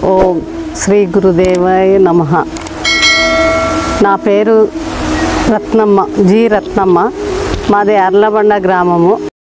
ఓం శ్రీ గురుదేవాయ నమ నా పేరు రత్నమ్మ జి రత్నమ్మ మాది అర్లబండ గ్రామము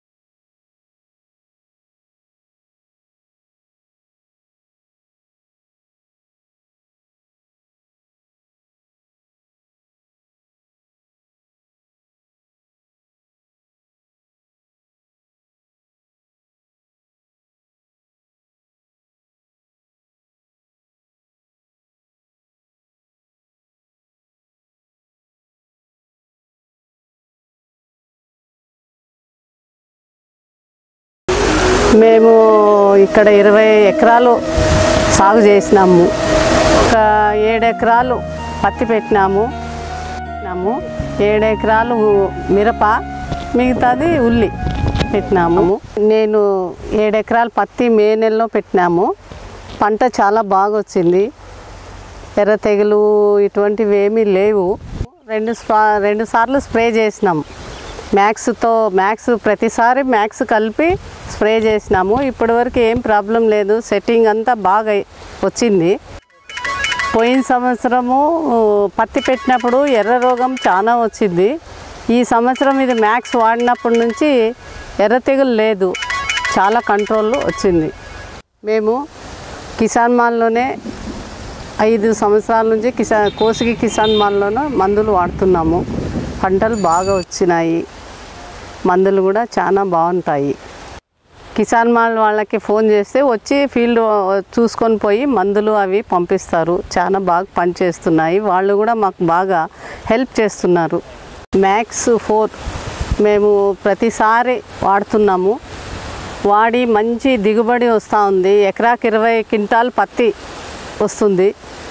మేము ఇక్కడ ఇరవై ఎకరాలు సాగు చేసినాము ఒక ఏడు ఎకరాలు పత్తి పెట్టినాము పెట్టినాము ఏడు ఎకరాలు మిరప మిగతాది ఉల్లి పెట్టినాము నేను ఏడు ఎకరాలు పత్తి మే నెలలో పెట్టినాము పంట చాలా బాగా వచ్చింది ఎర్ర తెగులు ఇటువంటివి ఏమీ లేవు రెండు స్పా రెండు సార్లు స్ప్రే చేసినాం మ్యాక్స్తో మ్యాక్స్ ప్రతిసారి మ్యాక్స్ కలిపి స్ప్రే చేసినాము ఇప్పటివరకు ఏం ప్రాబ్లం లేదు సెట్టింగ్ అంతా బాగా వచ్చింది పోయిన సంవత్సరము పత్తి పెట్టినప్పుడు ఎర్ర రోగం చాలా వచ్చింది ఈ సంవత్సరం ఇది మ్యాక్స్ వాడినప్పటి నుంచి ఎర్ర తెగులు లేదు చాలా కంట్రోల్ వచ్చింది మేము కిసాన్ మాల్లోనే ఐదు సంవత్సరాల నుంచి కిసాన్ కోసిగి కిసాన్ మాల్లోనూ మందులు వాడుతున్నాము పంటలు బాగా వచ్చినాయి మందులు కూడా చాలా బాగుంటాయి కిసాన్ మాల్ వాళ్ళకి ఫోన్ చేస్తే వచ్చి ఫీల్డ్ చూసుకొని పోయి మందులు అవి పంపిస్తారు చాలా బాగా పనిచేస్తున్నాయి వాళ్ళు కూడా మాకు బాగా హెల్ప్ చేస్తున్నారు మ్యాక్స్ ఫోర్ మేము ప్రతిసారి వాడుతున్నాము వాడి మంచి దిగుబడి వస్తూ ఉంది ఎకరాకి ఇరవై క్వింటాల్ పత్తి వస్తుంది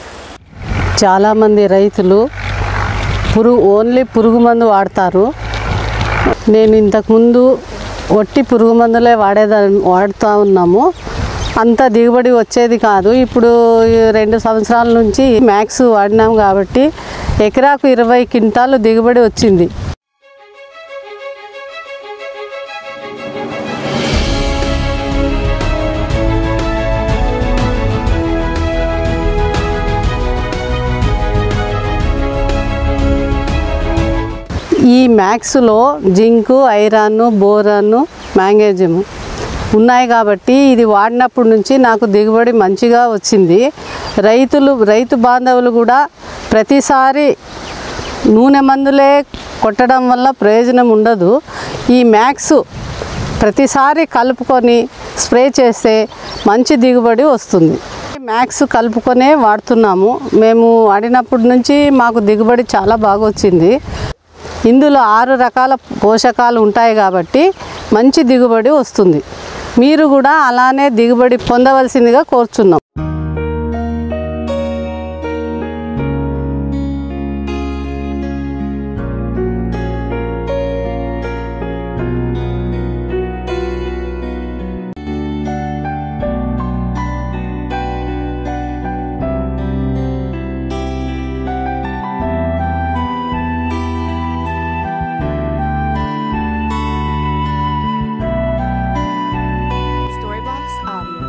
చాలామంది రైతులు పురుగు ఓన్లీ పురుగు మందు వాడతారు నేను ఇంతకుముందు ఒట్టి పురుగు మందులే వాడేదా వాడుతూ ఉన్నాము అంత దిగుబడి వచ్చేది కాదు ఇప్పుడు ఈ రెండు సంవత్సరాల నుంచి మ్యాక్స్ వాడినాం కాబట్టి ఎకరాకు ఇరవై క్వింటాలు దిగుబడి వచ్చింది ఈ మ్యాక్స్లో జింకు ఐరన్ బోరాను మ్యాంగేజియం ఉన్నాయి కాబట్టి ఇది వాడినప్పటి నుంచి నాకు దిగుబడి మంచిగా వచ్చింది రైతులు రైతు బాంధవులు కూడా ప్రతిసారి నూనె మందులే కొట్టడం వల్ల ప్రయోజనం ఉండదు ఈ మ్యాక్స్ ప్రతిసారి కలుపుకొని స్ప్రే చేస్తే మంచి దిగుబడి వస్తుంది మ్యాక్స్ కలుపుకొనే వాడుతున్నాము మేము వాడినప్పటి నుంచి మాకు దిగుబడి చాలా బాగా వచ్చింది ఇందులో ఆరు రకాల పోషకాలు ఉంటాయి కాబట్టి మంచి దిగుబడి వస్తుంది మీరు కూడా అలానే దిగుబడి పొందవలసిందిగా కోరుచున్నాం Storybox Audio.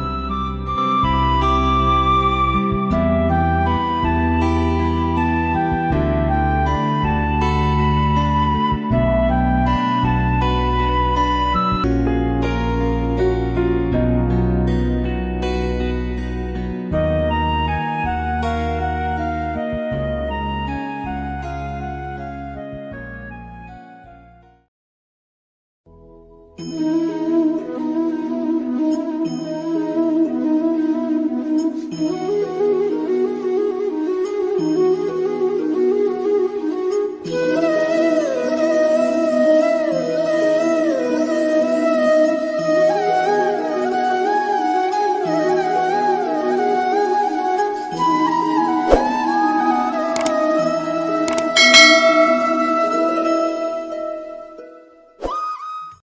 thank you